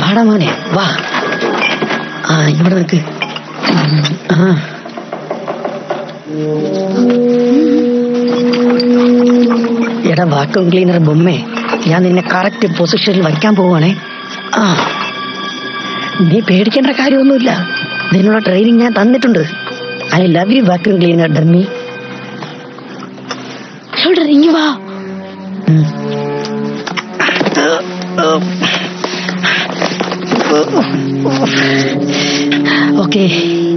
വാടാ മോനെ വാ ആ ഇവിടെ നിൽക്ക് ഉം, ആ എടാ വാക്യൂം ക്ലീനർ ബൊമ്മേ ഞാൻ നിന്നെ കറക്റ്റ് പൊസിഷനിൽ വയ്ക്കാൻ പോവാണേ ആ നീ പേടിക്കേണ്ട കാര്യമൊന്നുമില്ല ഇതിനുള്ള ട്രെയിനിങ് ഞാൻ തന്നിട്ടുണ്ട് I love you vacuum cleaner dummy shoulder ഇങ്ങ് വാ ഉം. ഓക്കെ